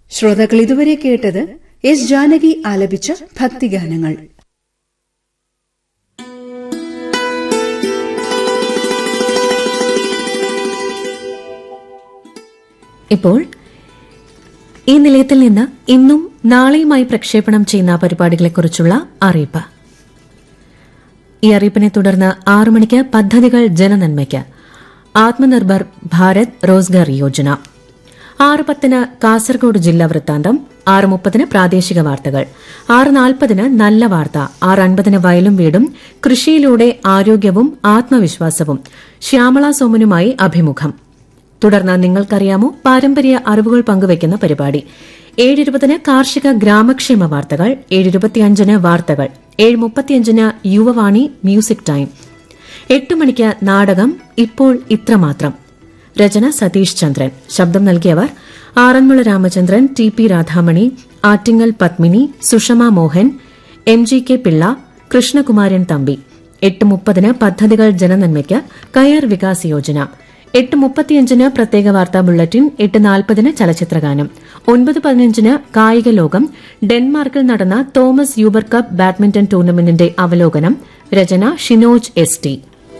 ശ്രോതാക്കൾ ഇതുവരെ കേട്ടത് എസ് ജാനകി ആലപിച്ച ഭക്തിഗാനങ്ങൾ ഇപ്പോൾ ഈ നിലയത്തിൽ നിന്ന് ഇന്നും നാളെയുമായി പ്രക്ഷേപണം ചെയ്യുന്ന പരിപാടികളെക്കുറിച്ചുള്ള അറിയിപ്പ് ഈ അറിയിപ്പിനെ തുടർന്ന് ആറു മണിക്ക് പദ്ധതികൾ ജനനന്മയ്ക്ക് ആത്മനിർഭർ ഭാരത് റോസ്ഗാർ യോജന ആറ് പത്തിന് കാസർഗോഡ് ജില്ലാ വൃത്താന്തം ആറ് മുപ്പതിന് പ്രാദേശിക വാർത്തകൾ ആറ് നാൽപ്പതിന് നല്ല വാർത്ത ആറ് അൻപതിന് വയലും വീടും കൃഷിയിലൂടെ ആരോഗ്യവും ആത്മവിശ്വാസവും ശ്യാമള സോമനുമായി അഭിമുഖം തുടർന്ന് നിങ്ങൾക്കറിയാമോ പാരമ്പര്യ അറിവുകൾ പങ്കുവയ്ക്കുന്ന പരിപാടി ഏഴിരുപതിന് കാർഷിക ഗ്രാമക്ഷേമ വാർത്തകൾ ഏഴിരുപത്തിയഞ്ചിന് വാർത്തകൾ ഏഴ് മുപ്പത്തിയഞ്ചിന് യുവവാണി മ്യൂസിക് ടൈം എട്ട് മണിക്ക് നാടകം ഇപ്പോൾ ഇത്രമാത്രം രചന സതീഷ് ചന്ദ്രൻ ശബ്ദം നൽകിയവർ Aranmula Ramachandran T P Radhamani Attingal Padmini Sushama Mohan M G K Pillai Krishnakumaran Thampi എട്ട് മുപ്പതിന് പദ്ധതികൾ ജനനന്മയ്ക്ക് കയർ വികാസ് യോജന എട്ട് മുപ്പത്തിയഞ്ചിന് പ്രത്യേക വാർത്താ ബുള്ളറ്റിൻ എട്ട് നാൽപ്പതിന് ചലച്ചിത്രഗാനം ഒൻപത് പതിനഞ്ചിന് കായിക ലോകം ഡെൻമാർക്കിൽ നടന്ന തോമസ് യൂബർ കപ്പ് ബാഡ്മിന്റൺ ടൂർണമെന്റിന്റെ അവലോകനം രചന ഷിനോജ് എസ് ടി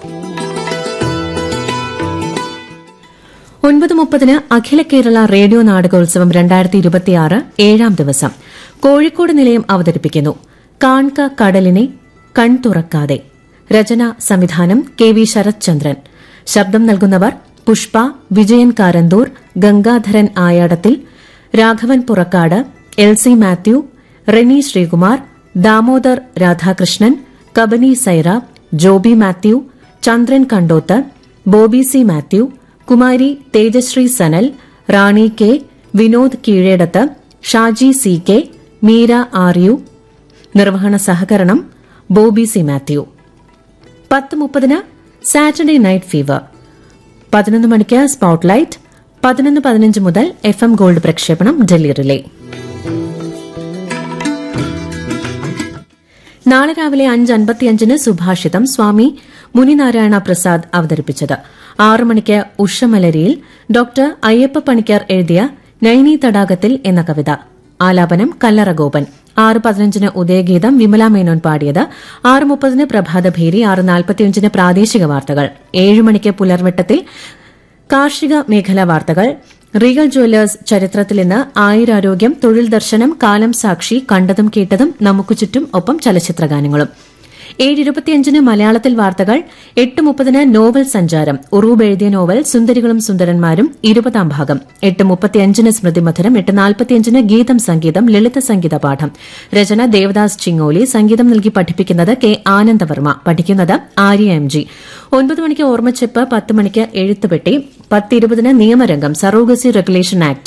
ഒൻപത് മുപ്പതിന് അഖില കേരള റേഡിയോ നാടകോത്സവം രണ്ടായിരത്തി ഇരുപത്തിയാറ് ഏഴാം ദിവസം കോഴിക്കോട് നിലയം അവതരിപ്പിക്കുന്നു കാൺക കടലിനെ കൺതുറക്കാതെ രചന സംവിധാനം കെ വി ശരത്ചന്ദ്രൻ ശബ്ദം നൽകുന്നവർ Pushpa Vijayan Karanthur Gangadharan Ayadathil Raghavan Purakkad L C Mathew Reni Sreekumar Damodar Radhakrishnan Kabani Saira Joby Mathew Chandran Kandoth Bobby C Mathew Kumari Thejasree Sanal Rani K Vinod Keezhedath Shaji C K Meera R U നിർവഹണ സഹകരണം ബോബി സി മാത്യു പത്ത് മുപ്പതിന് സാറ്റർഡേ നൈറ്റ് ഫീവർ പതിനൊന്ന് മണിക്ക് സ്പോട്ട്ലൈറ്റ് പതിനൊന്ന് പതിനഞ്ച് മുതൽ എഫ് എം ഗോൾഡ് പ്രക്ഷേപണം ഡൽഹി റിലേ നാളെ രാവിലെ അഞ്ച് അൻപത്തിയഞ്ചിന് സുഭാഷിതം സ്വാമി മുനിനാരായണ പ്രസാദ് അവതരിപ്പിച്ചത് ആറ് മണിക്ക് ഉഷമലരിയിൽ ഡോക്ടർ അയ്യപ്പ പണിക്കർ എഴുതിയ നൈനി തടാകത്തിൽ എന്ന കവിത ആലാപനം കല്ലറ ഗോപൻ ആറ് പതിനഞ്ചിന് ഉദയഗീതം വിമല മേനോൻ പാടിയത് ആറ് മുപ്പതിന് പ്രഭാതഭേരി ആറ് നാൽപ്പത്തിയഞ്ചിന് പ്രാദേശിക വാർത്തകൾ ഏഴ് മണിക്ക് പുലർവെട്ടത്തിൽ കാർഷിക മേഖലാ വാർത്തകൾ റീഗൽ ജുവല്ലേഴ്സ് ചരിത്രത്തിൽ ഇന്ന് ആയുരാരോഗ്യം തൊഴിൽ ദർശനം കാലം സാക്ഷി കണ്ടതും കേട്ടതും നമുക്ക് ചുറ്റും ഒപ്പം ചലച്ചിത്രഗാനങ്ങളും ഏഴ് ഇരുപത്തിയഞ്ചിന് മലയാളത്തിൽ വാർത്തകൾ എട്ട് മുപ്പതിന് നോവൽ സഞ്ചാരം ഉറൂബ് എഴുതിയ നോവൽ സുന്ദരികളും സുന്ദരന്മാരും ഇരുപതാം ഭാഗം എട്ട് മുപ്പത്തിയഞ്ചിന് സ്മൃതിമധുരം എട്ട് നാൽപ്പത്തിയഞ്ചിന് ഗീതം സംഗീതം ലളിത സംഗീത പാഠം രചന ദേവദാസ് ചിങ്ങോലി സംഗീതം നൽകി പഠിപ്പിക്കുന്നത് കെ ആനന്ദവർമ്മ പഠിക്കുന്നത് ആര്യ എം ജി ഒൻപത് മണിക്ക് ഓർമ്മച്ചെപ്പ് പത്ത് മണിക്ക് എഴുത്തുപെട്ടി പത്ത് ഇരുപതിന് നിയമരംഗം സറോഗസി റെഗുലേഷൻ ആക്ട്